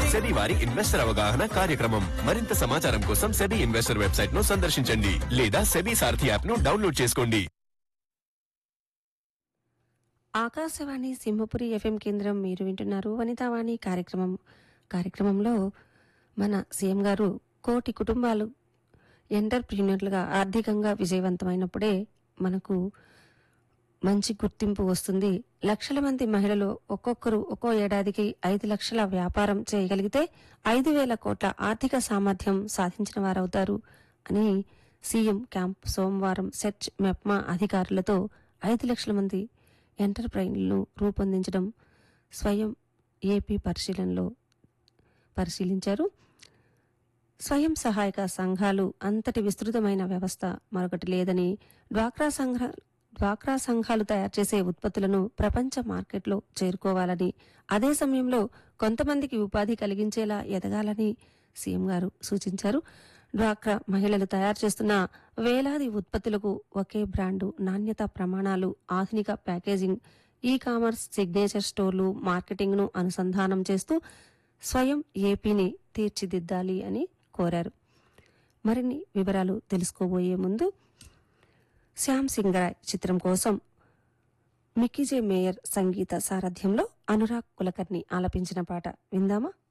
SEBI వారి investor అవగాహన కార్యక్రమం మరింత సమాచారం కోసం సెబీ ఇన్వెస్టర్ వెబ్సైట్ ను సందర్శించండి లేదా సెబీ సారథి యాప్ ను డౌన్లోడ్ చేసుకోండి ఆకాశవాణి సింహపురి ఎఫ్ఎం కేంద్రం మీరు వింటున్నారు వనితావాణి కార్యక్రమం కార్యక్రమంలో మన సీఎం గారు కోటి కుటుంబాలు ఎంటర్ప్రీనర్లుగా ఆర్థికంగా విజయవంతమైనప్పుడే మనకు మంచి గుర్తింపు వస్తుంది లక్షల మంది మహిళలు ఒక్కొక్కరు ఒక్కో ఏడాదికి ఐదు లక్షల వ్యాపారం చేయగలిగితే ఐదు వేల కోట్ల ఆర్థిక సామర్థ్యం సాధించిన వారవుతారు అని సీఎం క్యాంప్ సోమవారం సెర్చ్ మెప్మా అధికారులతో ఐదు లక్షల మంది ఎంటర్ప్రైన్లను రూపొందించడం స్వయం ఏపీ పరిశీలనలో పరిశీలించారు స్వయం సహాయక సంఘాలు అంతటి విస్తృతమైన వ్యవస్థ మరొకటి లేదని డ్వాక్రా సంఘ డ్వాక్రా సంఘాలు తయారు చేసే ఉత్పత్తులను ప్రపంచ మార్కెట్లో చేరుకోవాలని అదే సమయంలో కొంతమందికి ఉపాధి కలిగించేలా ఎదగాలని సీఎం గారు సూచించారు డ్వాక్రా మహిళలు తయారు చేస్తున్న వేలాది ఉత్పత్తులకు ఒకే బ్రాండు నాణ్యత ప్రమాణాలు ఆధునిక ప్యాకేజింగ్ ఈ కామర్స్ సిగ్నేచర్ స్టోర్లు మార్కెటింగ్ను అనుసంధానం చేస్తూ స్వయం ఏపీని తీర్చిదిద్దాలి అని కోరారు మరిన్ని వివరాలు తెలుసుకోబోయే ముందు శ్యామ్ సింగరాయ్ చిత్రం కోసం మిక్కీజే మేయర్ సంగీత సారథ్యంలో అనురాగ్ కులకర్ణి ఆలపించిన పాట విందామా